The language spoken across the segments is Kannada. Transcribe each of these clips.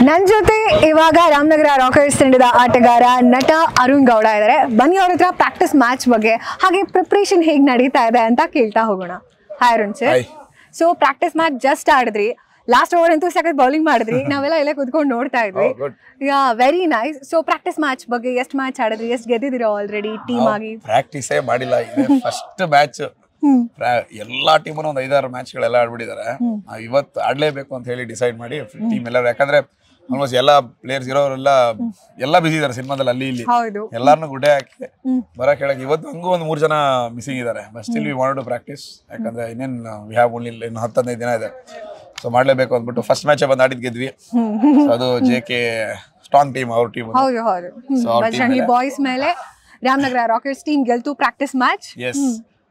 ನನ್ ಜೊತೆ ಇವಾಗ ರಾಮನಗರ ರಾಕರ್ಸ್ ತಂಡದ ಆಟಗಾರ ನಟ ಅರುಣ್ ಗೌಡ ಇದ್ದಾರೆ ಬನ್ನಿ ಅವ್ರ ಹತ್ರ ಪ್ರಾಕ್ಟೀಸ್ ಮ್ಯಾಚ್ ಬಗ್ಗೆ ಹಾಗೆ ಪ್ರಿಪ್ರೇಷನ್ ಹೇಗ್ ನಡೀತಾ ಇದೆ ಅಂತ ಕೇಳ್ತಾ ಹೋಗೋಣ hi Arun sir Hi. So practice match just ಆಡಿದ್ರಿ ಲಾಸ್ಟ್ ಓವರ್ ಅಂತೂ ಸಖತ್ ಬೌಲಿಂಗ್ ಮಾಡಿದ್ರಿ ನಾವೆಲ್ಲ ಇಲ್ಲೇ ಕುತ್ಕೊಂಡು ನೋಡ್ತಾ ಇದ್ವಿ Oh, good. Yeah very nice so practice match ಬಗ್ಗೆ ಎಷ್ಟು ಮ್ಯಾಚ್ ಆಡಿದ್ರಿ ಎಷ್ಟು ಗೆದ್ದಿದ್ದೀರಾ ಆಲ್ರೆಡಿ ಟೀಮ್ ಆಗಿ ಪ್ರಾಕ್ಟೀಸೇ ಮಾಡಿಲ್ಲ ಇದೆ ಫಸ್ಟ್ ಮ್ಯಾಚ್ ಹ್ಮ್ ಎಲ್ಲಾ ಟೀಮನ್ನು ಒಂದು ಐದಾರು ಮ್ಯಾಚ್ಗಳೆಲ್ಲ ಆಡ್ಬಿಟ್ಟಿದ್ದಾರೆ ನಾವು ಇವತ್ತು ಆಡ್ಲೇಬೇಕು ಅಂತ ಹೇಳಿ ಡಿಸೈಡ್ ಮಾಡಿ ಟೀಮ್ ಎಲ್ಲರೂ ಯಾಕಂದ್ರೆ ಆಲ್ಮೋಸ್ಟ್ ಎಲ್ಲ ಪ್ಲೇಯರ್ಸ್ ಇರೋರೆಲ್ಲ ಎಲ್ಲ ಬಿಸಿ ಇದಾರೆ ಸಿನಿಮಾದಲ್ಲಿ ಅಲ್ಲಿ ಇಲ್ಲಿ ಹೌದು ಎಲ್ಲಾರನ್ನೂ ಗುಡ್ಡೆ ಹಾಕಿ ಹ್ಮ್. ಬರಕ್ ಹೇಳಕ್ ಇವತ್ತು ಹಂಗೂ ಒಂದು ಮೂರು ಜನ ಮಿಸ್ಸಿಂಗ್ ಇದ್ದಾರೆ but still we want to practice ಯಾಕಂದ್ರೆ ಇನ್ನೇನು ವಿ ಹ್ಯಾವ್ ಓನ್ಲಿ ಇನ್ನು ಹತ್ತು ಹದಿನೈದು ದಿನ ಇದೆ ಸೊ ಮಾಡ್ಲೇಬೇಕು ಅಂದ್ಬಿಟ್ಟು ಫಸ್ಟ್ ಮ್ಯಾಚ್ ಬಂದು ಆಡಿದ್ ಗೆದ್ವಿ ಸೊ ಅದು ಜೆ ಕೆ ಸ್ಟ್ರಾಂಗ್ ಟೀಮ್ ಅವ್ರ ಟೀಮ್ ಹೌದು ಹೌದು ಹ್ಮ್. So, our team ಬಜರಂಗಿ ಮೇಲೆ- ಬಾಯ್ಸ್ ಮೇಲೆ ರಾಮನಗರ ರಾಕರ್ಸ್ ಟೀಮ್ ಗೆಲ್ತು ಪ್ರಾಕ್ಟೀಸ್ ಮ್ಯಾಚ್ ಎಸ್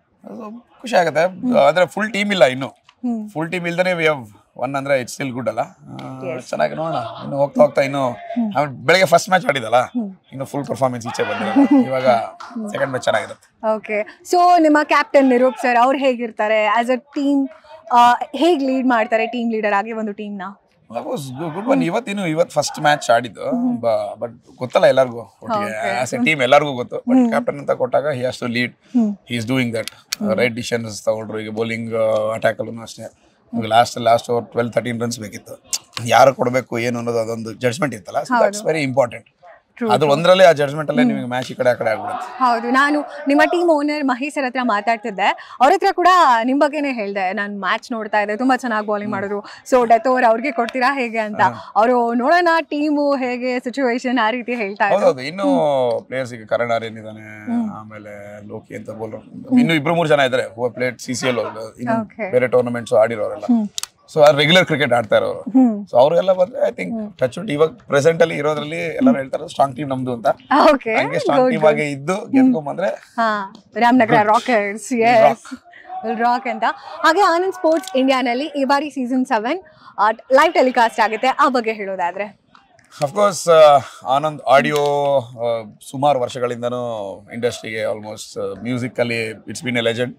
ಖುಷಿ ಆಗುತ್ತೆ ಅಂದ್ರೆ ಫುಲ್ ಟೀಮ್ ಇಲ್ಲ ಇನ್ನು ಹ್ಮ್. ಫುಲ್ ಟೀಮ್ ಇಲ್ದೇನೆ ವಿ ಹವ್ ಒನ್ ಅಂದ್ರೆ ಇಟ್ಸ್ ಸ್ಟಿಲ್ ಗುಡ್ ಅಲ್ಲ ಆ, ಚೆನ್ನಾಗಿ ನೋಡೋಣ ಇನ್ನು ಹೋಗ್ತಾ ಹೋಗ್ತಾ ಇನ್ನು ಆಮೇಲೆ ಬೆಳಗ್ಗೆ ಫಸ್ಟ್ ಮ್ಯಾಚ್ ಆಡಿದಲ್ಲ ಇನ್ನು ಫುಲ್ ಪರ್ಫಾರ್ಮೆನ್ಸ್ ಈಚೆ ಬಂದಿರಲ್ಲ ಇವಾಗ ಸೆಕೆಂಡ್ ಮ್ಯಾಚ್ ಚೆನ್ನಾಗಿರುತ್ತೆ ಓಕೆ ಸೊ ನಿಮ್ಮ ಕ್ಯಾಪ್ಟನ್ ನಿರೂಪ್ ಸರ್ ಅವ್ರು ಹೇಗಿರ್ತಾರೆ ಆಸ್ ಅ ಟೀಮ್ ಹೇಗ್ ಲೀಡ್ ಮಾಡ್ತಾರೆ ಟೀಮ್ ಲೀಡರ್ ಆಗಿ ಒಂದು ಟೀಮ್ನ ಗುಡ್ ಒನ್ ಇವತ್ತಿನ್ನು ಇವತ್ತು ಫಸ್ಟ್ ಮ್ಯಾಚ್ ಆಡಿದ್ದು ಬಟ್ ಗೊತ್ತಲ್ಲ ಎಲ್ಲರಿಗೂ ಒಟ್ಟಿಗೆ ಆಸ್ ಎ ಟೀಮ್ ಎಲ್ಲರಿಗೂ ಗೊತ್ತು ಬಟ್ ಕ್ಯಾಪ್ಟನ್ ಅಂತ ಕೊಟ್ಟಾಗ he has to lead he is doing that right decisions ತಗೊಂಡ್ರು ಈಗ ಬೌಲಿಂಗ್ ಅಟ್ಯಾಕ್ ಅಲ್ಲೂ ಅಷ್ಟೇ last last over twelve thirteen runs ಬೇಕಿತ್ತು ಯಾರು ಕೊಡಬೇಕು ಏನು ಅನ್ನೋದು ಅದೊಂದು ಜಡ್ಜ್ಮೆಂಟ್ ಇತ್ತಲ್ಲ ದಟ್ಸ್ ವೆರಿ ಇಂಪಾರ್ಟೆಂಟ್ ಅದು ಒಂದರಲ್ಲೇ ಆ ಜಡ್ಜ್ಮೆಂಟ್ ಅಲ್ಲೇ ನಿಮಗೆ ಮ್ಯಾಚ್ ಈ ಕಡೆ ಆ ಕಡೆ ಆಗ್ಬಿಡುತ್ತೆ ಹೌದು ನಾನು ನಿಮ್ಮ ಟೀಮ್ ಓನರ್ ಮಹೇಶ್ ಸರ್ ಹತ್ರ ಮಾತಾಡ್ತಿದ್ದೆ ಅವ್ರ ಹತ್ರ ಕೂಡ ನಿಮ್ ಬಗ್ಗೆನೇ ಹೇಳ್ದೆ ನಾನು ಮ್ಯಾಚ್ ನೋಡ್ತಾ ಇದ್ದೆ ತುಂಬಾ ಚೆನ್ನಾಗಿ ಬೌಲಿಂಗ್ ಮಾಡಿದ್ರು ಸೊ ಡೆತ್ ಓವರ್ ಅವ್ರಿಗೆ ಕೊಡ್ತೀರಾ ಹೇಗೆ ಅಂತ ಅವರು ನೋಡೋಣ ಟೀಮು ಹೇಗೆ ಸಿಚುವೇಶನ್ ಆ ರೀತಿ ಹೇಳ್ತಾ ಇದ್ರು ಹೌದೌದು ಇನ್ನು ಪ್ಲೇಯರ್ಸ್ ಈಗ ಕರಣ್ ಆರ್ಯನ್ ಇದ್ದಾನೆ ಆಮೇಲೆ ಲೋಕಿ ಅಂತ ಬೋಲರ್ ಇನ್ನು ಇಬ್ರು ಮೂರು ಜನ ಇದ್ದಾರೆ who played C C L ಇನ್ನು Okay. ಬೇರೆ ಟೂರ್ನಮೆಂಟ್ಸ್ ಆಡಿರೋರೆಲ್ಲ ಸೊ ರೆಗ್ಯುಲರ್ ಕ್ರಿಕೆಟ್ ಆಡ್ತಾ ಇರೋರು ಸೊ ಅವರೆಲ್ಲ ಬಂದ್ರೆ ಐ ಥಿಂಕ್ ಟಚ್ ಇವಾಗ ಪ್ರೆಸೆಂಟ್ ಅಲ್ಲಿ ಇರೋದ್ರಲ್ಲಿ ಎಲ್ಲರೂ ಹೇಳ್ತಾರೆ ಸ್ಟ್ರಾಂಗ್ ಟೀಮ್ ನಮ್ದು ಅಂತ ಓಕೆ ಹಂಗೆ ಸ್ಟ್ರಾಂಗ್ ಟೀಮ್ ಆಗಿ ಇದ್ದು ಗೆದ್ಕೊಂಡ್ ಬಂದ್ರೆ ಹಾ ರಾಮನಗರ ರಾಕರ್ಸ್ ಎಸ್ ರಾಕ್ ಅಂತ ಹಾಗೆ ಆನಂದ್ ಸ್ಪೋರ್ಟ್ಸ್ ಇಂಡಿಯಾನಲ್ಲಿ ಈ ಬಾರಿ ಸೀಸನ್ ಸೆವೆನ್ ಲೈವ್ ಟೆಲಿಕಾಸ್ಟ್ ಆಗುತ್ತೆ ಆ ಬಗ್ಗೆ ಹೇಳೋದಾದ್ರೆ ಅಫ್ಕೋರ್ಸ್ ಆನಂದ್ ಆಡಿಯೋ ಸುಮಾರು ವರ್ಷಗಳಿಂದನೂ ಇಂಡಸ್ಟ್ರಿಗೆ ಆಲ್ಮೋಸ್ಟ್ ಮ್ಯೂಸಿಕ್ ಅಲ್ಲಿ it's been a legend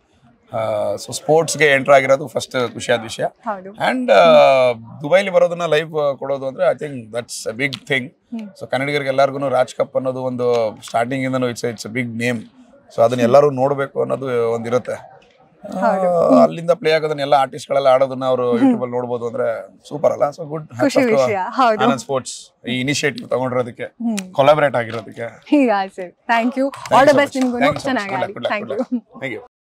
so ಸ್ಪೋರ್ಟ್ಸ್ಗೆ ಎಂಟರ್ ಆಗಿರೋದು ಫಸ್ಟ್ ಖುಷಿಯಾದ ವಿಷಯ ಹೌದು ಅಂಡ್ ದುಬೈಲಿ ಬರೋದನ್ನ ಲೈವ್ ಕೊಡೋದು ಅಂದ್ರೆ I think that's a big thing so ಕನ್ನಡಿಗರಿಗೆ ಎಲ್ಲರಿಗೂ ರಾಜ್ ಕಪ್ ಅನ್ನೋದು ಒಂದು ಸ್ಟಾರ್ಟಿಂಗ್ ಇಂದನೂ it's it's big name so ಅದನ್ನ ಎಲ್ಲರೂ ನೋಡಬೇಕು ಅನ್ನೋದು ಒಂದಿರುತ್ತೆ ಆ, ಅಲ್ಲಿಂದ ಪ್ಲೇ ಆಗೋದನ್ನ ಎಲ್ಲ ಆರ್ಟಿಸ್ಟ್ಗಳೆಲ್ಲ ಆಡೋದನ್ನ ಅವರು ಯೂಟ್ಯೂಬ್ ಅಲ್ಲಿ ನೋಡ್ಬೋದು ಅಂದ್ರೆ ಸೂಪರ್ ಅಲ್ಲ ಸೊ ಗುಡ್ ಖುಷಿ ವಿಷಯ ಹೌದು ಆನಂದ್ ಸ್ಪೋರ್ಟ್ಸ್ ಈ ಇನಿಷಿಯೇಟಿವ್ ತಗೊಂಡಿರೋದಕ್ಕೆ ಕೊಲಾಬರೇಟ್ ಆಗಿರೋದಕ್ಕೆ ಹೀಗೆ sir thank you all the best ನಿಮ್ಗೂ ಚೆನ್ನಾಗಿ ಆಡಿ ಥ್ಯಾಂಕ್ ಯು ಥ್ಯಾಂಕ್ ಯು